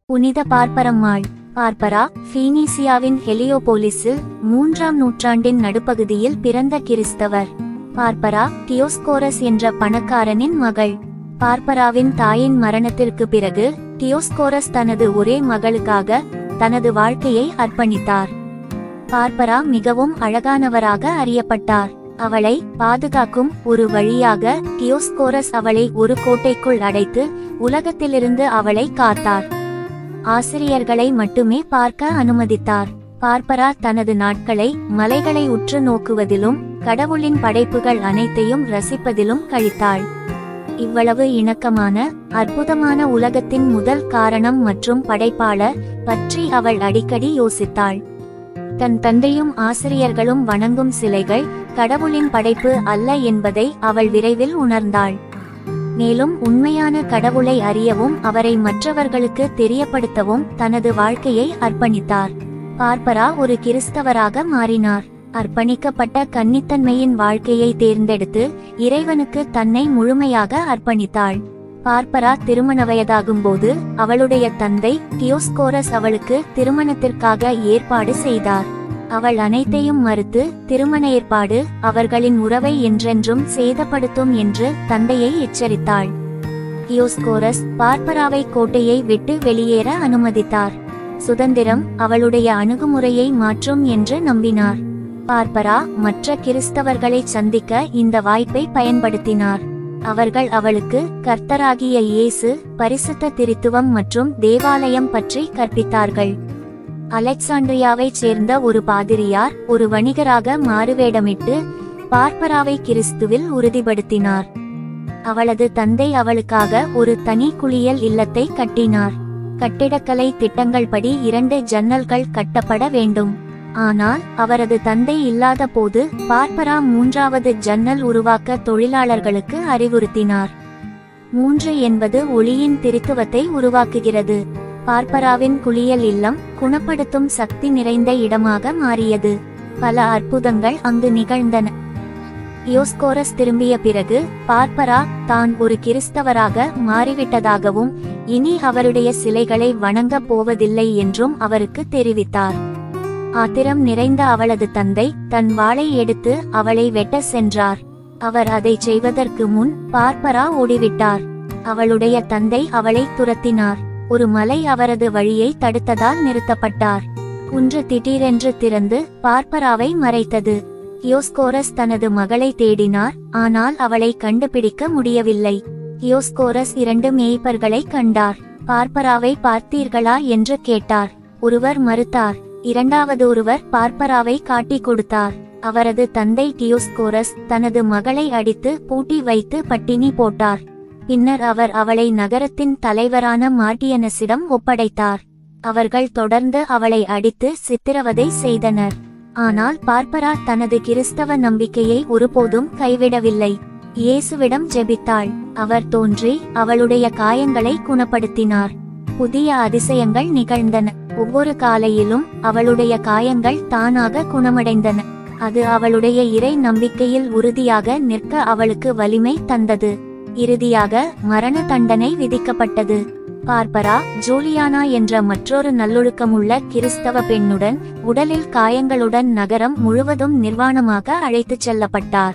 புனித பார்ப்பரம்மாள் பார்ப்பரா பீனிசியாவின் ஹெலியோபோலிஸில் மூன்றாம் நூற்றாண்டின் நடுப்பகுதியில் பிறந்த கிறிஸ்தவர் பார்ப்பரா தியோஸ்கோரஸ் என்ற பணக்காரனின் மகள் பார்ப்பராவின் தாயின் மரணத்திற்கு பிறகு தியோஸ்கோரஸ் தனது ஒரே மகளுக்காக தனது வாழ்க்கையை அர்ப்பணித்தார் பார்ப்பரா மிகவும் அழகானவராக அறியப்பட்டார் அவளை பாதுகாக்கும் ஒரு வழியாக தியோஸ்கோரஸ் அவளை ஒரு கோட்டைக்குள் அடைத்து உலகத்திலிருந்து அவளை காத்தார் ஆசிரியர்களை மட்டுமே பார்க்க அனுமதித்தார் பார்ப்பரா தனது நாட்களை மலைகளை உற்று நோக்குவதிலும் கடவுளின் படைப்புகள் அனைத்தையும் ரசிப்பதிலும் கழித்தாள் இவ்வளவு இணக்கமான அற்புதமான உலகத்தின் முதல் காரணம் மற்றும் படைப்பாளர் பற்றி அவள் அடிக்கடி யோசித்தாள் தன் தந்தையும் ஆசிரியர்களும் வணங்கும் சிலைகள் கடவுளின் படைப்பு அல்ல என்பதை அவள் விரைவில் உணர்ந்தாள் மேலும் உண்மையான கடவுளை அறியவும் அவரை மற்றவர்களுக்கு தெரியப்படுத்தவும் தனது வாழ்க்கையை அர்ப்பணித்தார் பார்ப்பரா ஒரு கிறிஸ்தவராக மாறினார் அர்ப்பணிக்கப்பட்ட கன்னித்தன்மையின் வாழ்க்கையை தேர்ந்தெடுத்து இறைவனுக்கு தன்னை முழுமையாக அர்ப்பணித்தாள் பார்ப்பரா திருமண வயதாகும்போது அவளுடைய தந்தை தியோஸ்கோரஸ் அவளுக்கு திருமணத்திற்காக ஏற்பாடு செய்தார் அவள் அனைத்தையும் மறுத்து திருமண ஏற்பாடு அவர்களின் உறவை என்றென்றும் சேதப்படுத்தும் என்று தந்தையை எச்சரித்தாள் தியோஸ்கோரஸ் பார்ப்பராவை கோட்டையை விட்டு வெளியேற அனுமதித்தார் சுதந்திரம் அவளுடைய அணுகுமுறையை மாற்றும் என்று நம்பினார் பார்ப்பரா மற்ற கிறிஸ்தவர்களை சந்திக்க இந்த வாய்ப்பை பயன்படுத்தினார் அவர்கள் அவளுக்கு கர்த்தராகிய இயேசு பரிசுத்த திருத்துவம் மற்றும் தேவாலயம் பற்றி கற்பித்தார்கள் அலெக்சாண்ட்ரியாவைச் சேர்ந்த ஒரு பாதிரியார் ஒரு வணிகராக மாறுவேடமிட்டு பார்ப்பராவை கிறிஸ்துவில் உறுதிப்படுத்தினார் அவளது தந்தை அவளுக்காக ஒரு தனி குளியல் இல்லத்தை கட்டினார் கட்டிடக்கலை திட்டங்கள் படி இரண்டு ஜன்னல்கள் கட்டப்பட வேண்டும் ஆனால் அவரது தந்தை இல்லாத போது பார்ப்பரா மூன்றாவது ஜன்னல் உருவாக்க தொழிலாளர்களுக்கு அறிவுறுத்தினார் மூன்று என்பது ஒளியின் திருத்துவத்தை உருவாக்குகிறது பார்ப்பராவின் குளியல் இல்லம் குணப்படுத்தும் சக்தி நிறைந்த இடமாக மாறியது பல அற்புதங்கள் அங்கு நிகழ்ந்தன யோஸ்கோரஸ் திரும்பிய பிறகு பார்ப்பரா தான் ஒரு கிறிஸ்தவராக மாறிவிட்டதாகவும் இனி அவருடைய சிலைகளை வணங்கப் போவதில்லை என்றும் அவருக்கு தெரிவித்தார் ஆத்திரம் நிறைந்த அவளது தந்தை தன் வாளை எடுத்து அவளை வெட்ட சென்றார் அவர் அதை செய்வதற்கு முன் பார்ப்பரா ஓடிவிட்டார் அவளுடைய தந்தை அவளை துரத்தினார் ஒரு மலை அவரது வழியை தடுத்ததால் நிறுத்தப்பட்டார் குன்று திடீரென்று திறந்து பார்ப்பராவை மறைத்தது யோஸ்கோரஸ் தனது மகளை தேடினார் ஆனால் அவளை கண்டுபிடிக்க முடியவில்லை யோஸ்கோரஸ் இரண்டு மேய்ப்பர்களை கண்டார் பார்ப்பராவை பார்த்தீர்களா என்று கேட்டார் ஒருவர் மறுத்தார் இரண்டாவது ஒருவர் பார்ப்பராவை காட்டிக் கொடுத்தார் அவரது தந்தை டியோஸ்கோரஸ் தனது மகளை அடித்து பூட்டி வைத்து பட்டினி போட்டார் பின்னர் அவர் அவளை நகரத்தின் தலைவரான மார்டியனஸிடம் ஒப்படைத்தார் அவர்கள் தொடர்ந்து அவளை அடித்து சித்திரவதை செய்தனர் ஆனால் பார்ப்பரா தனது கிறிஸ்தவ நம்பிக்கையை ஒருபோதும் கைவிடவில்லை இயேசுவிடம் ஜெபித்தாள் அவர் தோன்றி அவளுடைய காயங்களை குணப்படுத்தினார் புதிய அதிசயங்கள் நிகழ்ந்தன ஒவ்வொரு காலையிலும் அவளுடைய காயங்கள் தானாக குணமடைந்தன அது அவளுடைய இறை நம்பிக்கையில் உறுதியாக நிற்க அவளுக்கு வலிமை தந்தது இறுதியாக மரண தண்டனை விதிக்கப்பட்டது பார்ப்பரா ஜூலியானா என்ற மற்றொரு நல்லொழுக்கமுள்ள கிறிஸ்தவ பெண்ணுடன் உடலில் காயங்களுடன் நகரம் முழுவதும் நிர்வாணமாக அழைத்துச் செல்லப்பட்டார்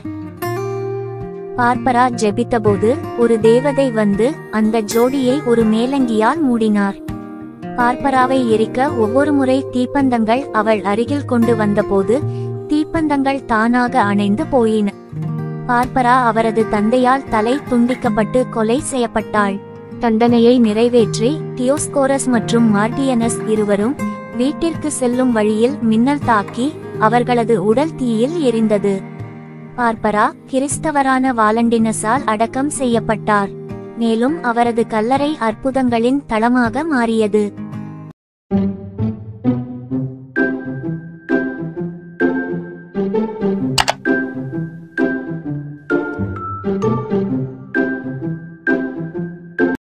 பார்ப்பரா ஜெபித்தபோது ஒரு தேவதை வந்து அந்த ஜோடியை ஒரு மேலங்கியால் மூடினார் பார்ப்பராவை எரிக்க ஒவ்வொரு முறை தீப்பந்தங்கள் அவள் அருகில் கொண்டு வந்தபோது தீப்பந்தங்கள் தானாக அணைந்து போயின பார்ப்பரா அவரது தந்தையால் தலை துண்டிக்கப்பட்டு கொலை செய்யப்பட்டாள் தண்டனையை நிறைவேற்றி தியோஸ்கோரஸ் மற்றும் மார்டியனஸ் இருவரும் வீட்டிற்கு செல்லும் வழியில் மின்னல் தாக்கி அவர்களது உடல் தீயில் எரிந்தது பார்ப்பரா கிறிஸ்தவரான வாலண்டினஸால் அடக்கம் செய்யப்பட்டார் மேலும் அவரது கல்லறை அற்புதங்களின் தளமாக மாறியது